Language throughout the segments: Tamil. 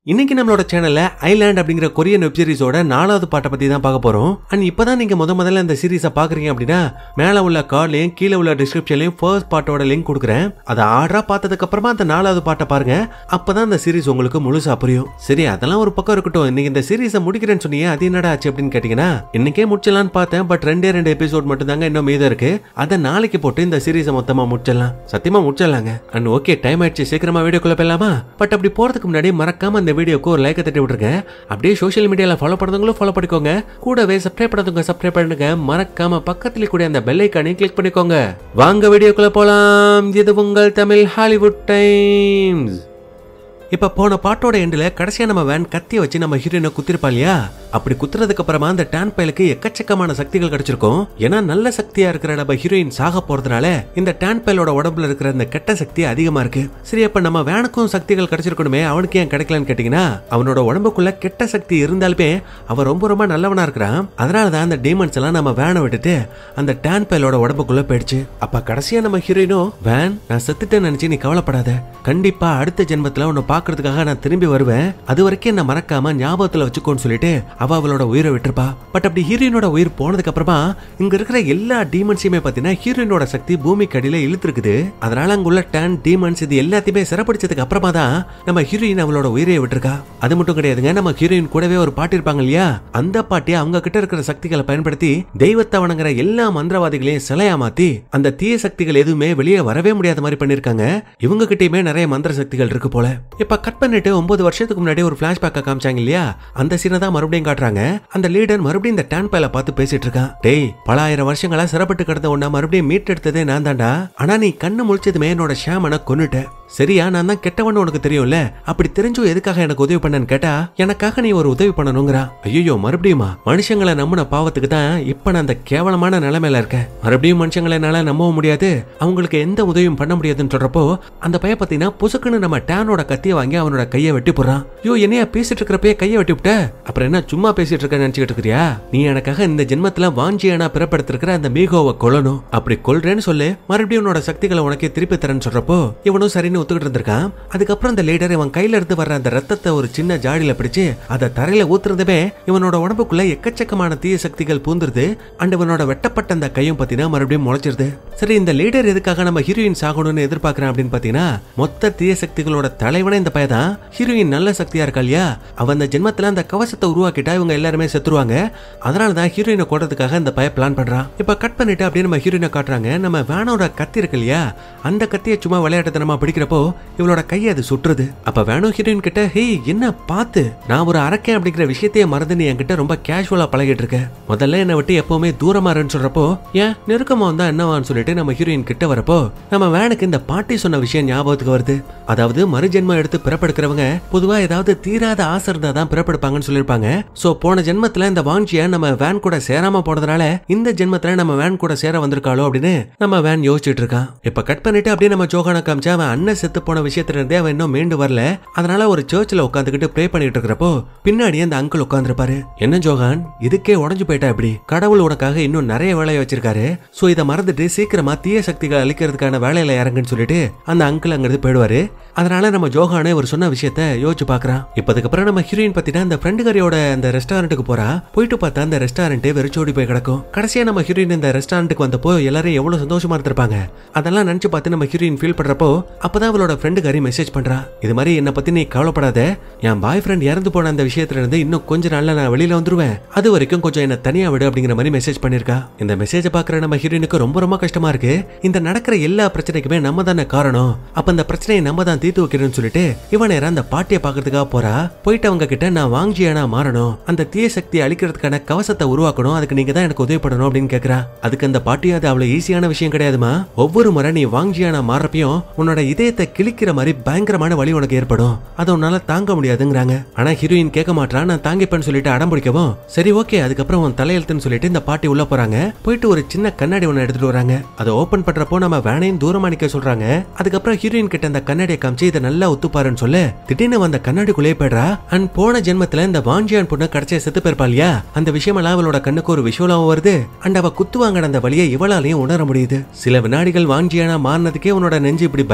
இன்னைக்கு நம்மளோட சேனல்ல ஐலாண்ட் அப்படிங்கிற கொரியன் வெப் சீரிஸோட நாலாவது பாட்டை பத்தி தான் பார்க்க போறோம் அண்ட் இப்பதான் நீங்க முத முதல்ல இந்த சீரிஸை பாக்குறீங்க அப்படின்னா மேல உள்ள கார்ட்லயும் கீழே உள்ள டிஸ்கிரிப்ஷன்லயும் ஃபர்ஸ்ட் பாட்டோட லிங்க் கொடுக்குறேன் அதை ஆர்டரா பார்த்ததுக்கு அப்புறமா அந்த நாலாவது பாட்டை பாருங்க அப்பதான் இந்த சீரிஸ் உங்களுக்கு முழுசா புரியும் சரி அதெல்லாம் ஒரு பக்கம் இருக்கட்டும் இன்னைக்கு இந்த சீரிஸை முடிக்கிறேன்னு சொன்னீங்க அது என்னடா ஆச்சு அப்படின்னு கேட்டீங்கன்னா இன்னைக்கே முடிச்சலாம்னு பார்த்தேன் பட் ரெண்டே ரெண்டு எபிசோட் மட்டும் தாங்க இன்னும் மீதம் இருக்கு அதை நாளைக்கு போட்டு இந்த சீரிஸை மொத்தமா முடிச்சிடலாம் சத்தியமா முடிச்சிடலாங்க அண்ட் ஓகே டைம் ஆயிடுச்சு சீக்கிரமா வீடியோக்குள்ள போயிடலாமா பட் அப்படி போறதுக்கு முன்னாடி மறக்காம இந்த வீடியோக்கு ஒரு லைக்கை தட்டி விட்டுருங்க அப்படியே சோஷியல் மீடியால ஃபாலோ பண்ணுறவங்களும் ஃபாலோ பண்ணிக்கோங்க கூடவே சப்ஸ்கிரைப் பண்ணதுங்க சப்ஸ்கிரைப் பண்ணுங்க மறக்காம பக்கத்துல கூட அந்த பெல் ஐக்கானையும் கிளிக் பண்ணிக்கோங்க வாங்க வீடியோக்குள்ள போலாம் இது உங்கள் தமிழ் ஹாலிவுட் டைம்ஸ் இப்ப போன பாட்டோட எண்டுல கடைசியா நம்ம வேன் கத்திய வச்சு நம்ம ஹீரோயினை குத்திருப்பா இல்லையா அப்படி குத்துறதுக்கு அப்புறமா அந்த டான் பயலுக்கு எக்கச்சக்கமான சக்திகள் கிடைச்சிருக்கும் ஏன்னா நல்ல சக்தியா இருக்கிற நம்ம ஹீரோயின் சாக போறதுனால இந்த டான் பயலோட உடம்புல இருக்கிற இந்த கெட்ட சக்தி அதிகமா இருக்கு சரி அப்ப நம்ம வேனுக்கும் சக்திகள் கிடைச்சிருக்கணுமே அவனுக்கு ஏன் கிடைக்கலன்னு கேட்டீங்கன்னா அவனோட உடம்புக்குள்ள கெட்ட சக்தி இருந்தாலுமே அவன் ரொம்ப ரொம்ப நல்லவனா இருக்கிறான் அதனாலதான் அந்த டீமன்ஸ் எல்லாம் நம்ம வேனை விட்டுட்டு அந்த டான் பயலோட உடம்புக்குள்ள போயிடுச்சு அப்ப கடைசியா நம்ம ஹீரோயினும் வேன் நான் செத்துட்டேன்னு நினைச்சு நீ கவலைப்படாத கண்டிப்பா அடுத்த ஜென்மத்துல உன்னை பாக்குறதுக்காக நான் திரும்பி வருவேன் அது வரைக்கும் என்ன மறக்காம ஞாபகத்துல வச்சுக்கோன்னு சொல்லிட்டு அவ அவளோட உயிரை விட்டுருப்பா பட் அப்படி ஹீரோயினோட உயிர் போனதுக்கு அப்புறமா இங்க இருக்கிற எல்லா டீமன்ஸையுமே பாத்தீங்கன்னா ஹீரோயினோட சக்தி பூமிக்கு அடியில இழுத்துருக்குது அதனால அங்க உள்ள டேன் டீமன்ஸ் இது எல்லாத்தையுமே சிறப்பிடிச்சதுக்கு அப்புறமா தான் நம்ம ஹீரோயின் அவளோட உயிரை விட்டுருக்கா அது மட்டும் கிடையாதுங்க நம்ம ஹீரோயின் கூடவே ஒரு பாட்டி இருப்பாங்க இல்லையா அந்த பாட்டி அவங்க கிட்ட இருக்கிற சக்திகளை பயன்படுத்தி தெய்வத்தை வணங்குற எல்லா மந்திரவாதிகளையும் சிலையா மாத்தி அந்த தீய சக்திகள் எதுவுமே வெளியே வரவே முடியாத மாதிரி பண்ணிருக்காங்க இவங்க கிட்டயுமே நிறைய மந்திர சக்திகள் இருக்கு போல இப்ப கட் பண்ணிட்டு ஒன்பது வருஷத்துக்கு முன்னாடி ஒரு பிளாஷ்பேக்க காமிச்சாங்க இல்லையா அந்த சீனை தான் மறுபடியும் காட்டுறாங்க அந்த லீடர் மறுபடியும் இந்த டேன் பயல பார்த்து பேசிட்டு இருக்கான் டேய் பல ஆயிரம் வருஷங்களா சிறப்பட்டு கிடந்த உன்ன மறுபடியும் மீட்டெடுத்ததே நான் தான்டா ஆனா நீ கண்ணு முழிச்சதுமே என்னோட ஷாமனை கொன்னுட்ட சரியா நான் தான் கெட்டவன்னு உனக்கு தெரியும்ல அப்படி தெரிஞ்சும் எதுக்காக எனக்கு உதவி பண்ணன்னு கேட்டா எனக்காக நீ ஒரு உதவி பண்ணணுங்கிறா ஐயோ மறுபடியுமா மனுஷங்களை நம்பின பாவத்துக்கு தான் இப்ப நான் அந்த கேவலமான நிலைமையில இருக்கேன் மறுபடியும் மனுஷங்களை என்னால நம்பவும் முடியாது அவங்களுக்கு எந்த உதவியும் பண்ண முடியாதுன்னு சொல்றப்போ அந்த பையன் பாத்தீங்கன்னா புசுக்குன்னு நம்ம டேனோட கத்தியை வாங்கி அவனோட கையை வெட்டி போடுறான் ஐயோ என்னையா பேசிட்டு இருக்கிறப்பே கையை வெட்டி விட்ட அப்புறம் என்ன சும்மா பேசிட்டு இருக்க நினைச்சுக்கிட்டு இருக்கிறியா நீ எனக்காக இந்த ஜென்மத்துல வாஞ்சியானா பிறப்படுத்திருக்கிற அந்த மீகோவை கொல்லணும் அப்படி கொல்றேன்னு சொல்லு மறுபடியும் உன்னோட சக்திகளை உனக்கே திருப்பி தரேன்னு சொல்றப்போ இவனும் சரின்னு ஒத்துக்கிட்டு இருந்திருக்கான் அதுக்கப்புறம் அந்த லீடர் இவன் கையில இருந்து வர்ற அந்த ரத்தத்தை ஒரு சின்ன ஜாடியில பிடிச்சு அதை தரையில ஊத்துறதுமே இவனோட உடம்புக்குள்ள எக்கச்சக்கமான தீய சக்திகள் பூந்துருது அண்ட் இவனோட வெட்டப்பட்ட அந்த கையும் பாத்தீங்கன்னா மறுபடியும் முளைச்சிருது சரி இந்த லீடர் எதுக்காக நம்ம ஹீரோயின் சாகணும்னு எதிர்பார்க்கறேன் அப்படின்னு பாத்தீங்கன்னா மொத்த தீய சக்திகளோட தலைவனே இந்த பையன் ஹீரோயின் நல்ல சக்தியா இருக்கா இல்லையா அவன் அந்த ஜென்மத்துல அந்த கவசத்தை உருவாக்கிட்டா இவங்க எல்லாருமே செத்துருவாங்க அதனால தான் ஹீரோயினை கொண்டதுக்காக இந்த பையன் பிளான் பண்றான் இப்ப கட் பண்ணிட்டு அப்படியே நம்ம ஹீரோயினை காட்டுறாங்க நம்ம வேனோட கத்தி இருக்கு இல்லையா அந்த கத்தியை சும்மா விளையாட்டுத்தனமா பிடிக்கிறப்போ இவளோட கையை அது சுற்றுது அப்ப வேணு ஹீரோயின் கிட்ட ஹே என்ன பார்த்து நான் ஒரு அரக்கேன் அப்படிங்கிற விஷயத்தையே மறந்து நீ என்கிட்ட ரொம்ப கேஷுவலா பழகிட்டு இருக்க முதல்ல என்னை விட்டு எப்பவுமே தூரமா இருன்னு சொல்றப்போ ஏன் நெருக்கமா வந்தா என்னவான்னு சொல்லிட்டு நம்ம ஹீரோயின் கிட்ட வரப்போ நம்ம வேனுக்கு இந்த பாட்டி சொன்ன விஷயம் ஞாபகத்துக்கு வருது அதாவது மறுஜென்மம் எடுத்து பிறப்பெடுக்கிறவங்க பொதுவா ஏதாவது தீராத ஆசை இருந்தா தான் பிறப்பெடுப்பாங்கன்னு சொல்லியிருப்பாங்க சோ போன ஜென்மத்துல இந்த வாஞ்சிய நம்ம வேன் கூட சேராம போனதுனால இந்த ஜென்மத்துல நம்ம வேன் கூட சேர வந்திருக்காளோ அப்படின்னு நம்ம வேன் யோசிச்சுட்டு இருக்கான் இப்ப கட் பண்ணிட்டு அப்படியே நம்ம ஜோகான காமிச்சா அவன் அண்ணன் செத்து போன விஷயத்துல இருந்தே அவன் இன்னும் மீண்டு வரல அதனால ஒரு சர்ச்சில் உட்காந்துக்கிட்டு ப்ரே பண்ணிட்டு இருக்கிறப்போ பின்னாடி அந்த அங்கிள் உட்காந்துருப்பாரு என்ன ஜோகான் இதுக்கே உடஞ்சு போயிட்டா இப்படி கடவுள் உனக்காக இன்னும் நிறைய வேலையை வச்சிருக்காரு சோ இதை மறந்துட்டு சீக்கிரமா தீய சக்திகளை அழிக்கிறதுக்கான வேலையில இறங்குன்னு சொல்லிட்டு அந்த அங்கிள் அங்கிருந்து போயிடுவாரு அதனால நம்ம ஜோகானே ஒரு சொன்ன விஷயத்த யோசிச்சு பாக்குறான் இப்ப அதுக்கப்புறம் நம்ம ஹீரோயின் பத்தினா அந்த ஃப்ரெண்டு கரையோட அந்த ரெஸ்டாரண்ட்டுக்கு போறா போயிட்டு பார்த்தா அந்த ரெஸ்டாரண்ட் வெறிச்சோடி போய் கிடக்கும் கடைசியா நம்ம ஹீரோயின் இந்த ரெஸ்டாரண்ட்டுக்கு வந்தப்போ எல்லாரும் எவ்வளவு சந்தோஷமா இருந்திருப்பாங்க அதெல்லாம் நினைச்சு பார்த்து நம்ம ஹீரோயின் ஃபீல் பண்றப்போ அப்பதான் அவளோட ஃப்ரெண்டு கறி மெசேஜ் பண்றா இது மாதிரி என்ன பத்தி நீ கவலைப்படாத என் பாய் ஃப்ரெண்ட் இறந்து போன அந்த விஷயத்துல இருந்து இன்னும் கொஞ்ச நாள்ல நான் வெளியில வந்துருவேன் அது வரைக்கும் கொஞ்சம் என்ன தனியா விடு அப்படிங்கிற மாதிரி மெசேஜ் பண்ணிருக்கா இந்த மெசேஜ் பாக்குற நம்ம ஹீரோயினுக்கு ரொம்ப ரொம்ப கஷ்டமா இருக்கு இந்த நடக்கிற எல்லா பிரச்சனைக்குமே நம்ம தானே காரணம் அப்ப அந்த பிரச்சனையை நம்ம தான் தீர்த்து வைக்கிறோம்னு சொல்லிட்டு இவன் நேரம் அந்த பாட்டியை பாக்குறதுக்காக போறா போயிட்டு அவங்க கிட்ட நான் வாங்கியானா மாறணும் அந்த தீய சக்தியை அழிக்கிறதுக்கான கவசத்தை உருவாக்கணும் அதுக்கு நீங்க தான் எனக்கு உதவி பண்ணணும் அப்படின்னு கேக்குறா அதுக்கு அந்த பாட்டி அது அவ்வளவு ஈஸியான விஷயம் கிடையாதுமா ஒவ்வொரு முறை நீ வாங்கியானா மாறப்பையும் உன்னோட இதயத்தை கிழிக்கிற மாதிரி பயங்கரமான வலி உனக்கு ஏற்படும் அதை உன்னால தாங்க முடியாதுங்கிறாங்க ஆனா ஹீரோயின் கேட்க மாட்டா நான் தாங்கிப்பேன்னு சொல்லிட்டு அடம் பிடிக்கவும் சரி ஓகே அதுக்கப்புறம் உன் தலையெழுத்துன்னு சொல்லிட்டு இந்த பாட்டி உள்ள போறாங்க போயிட்டு ஒரு சின்ன கண்ணாடி ஒண்ணு எடுத்துட்டு வராங்க அதை ஓபன் பண்றப்போ நம்ம வேணையும் தூரமா நிக்க சொல்றாங்க அதுக்கப்புறம் ஹீரோயின் கிட்ட அந்த கண்ணாடியை காமிச்சு இதை நல்லா ஒத்துப்பாருன்னு சொல்ல திடீர்னு வந்த கண்ணாடிக்குள்ளே போயிடுறா அண்ட் போன ஜென்மத்துல இந்த வாஞ்சியான் பொண்ணு கடைசியா செத்து போயிருப்பா இல்லையா அந்த விஷயமெல்லாம் அவளோட கண்ணுக்கு ஒரு விஷுவலாவும் வருது அண்ட் அவ குத்து வாங்கின அந்த வழியை இவளாலையும் உணர முடியுது சில வினாடிகள் வாஞ்சியானா மாறினதுக்கே உன்னோட நெஞ்சு இப்படி பயங்கரமா வலி